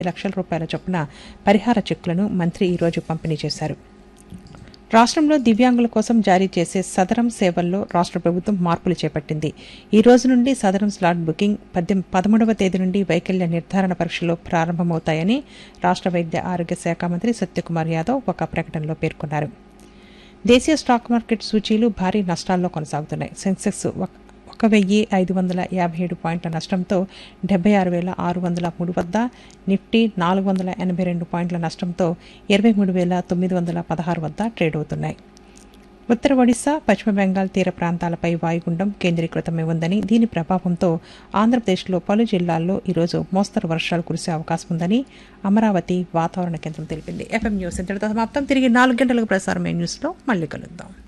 లక్షల రూపాయల చొప్పున పరిహార చెక్కులను మంత్రి ఈరోజు పంపిణీ చేశారు రాష్ట్రంలో దివ్యాంగుల కోసం జారీ చేసే సదరం సేవల్లో రాష్ట్ర ప్రభుత్వం మార్పులు చేపట్టింది ఈ రోజు నుండి సదరం స్లాట్ బుకింగ్ పద్దెం పదమూడవ తేదీ నుండి వైకల్య నిర్ధారణ పరీక్షలు ప్రారంభమవుతాయని రాష్ట్ర వైద్య ఆరోగ్య శాఖ మంత్రి సత్యకుమార్ యాదవ్ ఒక ప్రకటనలో పేర్కొన్నారు దేశీయ స్టాక్ మార్కెట్ సూచీలు భారీ నష్టాల్లో కొనసాగుతున్నాయి సెన్సెక్స్ ఒక- ఒక వెయ్యి ఐదు వందల యాభై ఏడు పాయింట్ల నష్టంతో డెబ్బై ఆరు వేల ఆరు వందల మూడు వద్ద నిఫ్టీ నాలుగు వందల ఎనభై రెండు పాయింట్ల నష్టంతో ఇరవై మూడు వేల తొమ్మిది వందల పదహారు వద్ద ట్రేడ్ అవుతున్నాయి ఉత్తర ఒడిశా పశ్చిమ బెంగాల్ తీర ప్రాంతాలపై వాయుగుండం కేంద్రీకృతమై ఉందని దీని ప్రభావంతో ఆంధ్రప్రదేశ్లో పలు జిల్లాల్లో ఈరోజు మోస్తరు వర్షాలు కురిసే అవకాశం ఉందని అమరావతి వాతావరణ కేంద్రం తెలిపింది ఎఫ్ఎం న్యూస్ ఇంతటితో సమాప్తం తిరిగి నాలుగు గంటలకు ప్రసారమైన న్యూస్లో మళ్ళీ కలుద్దాం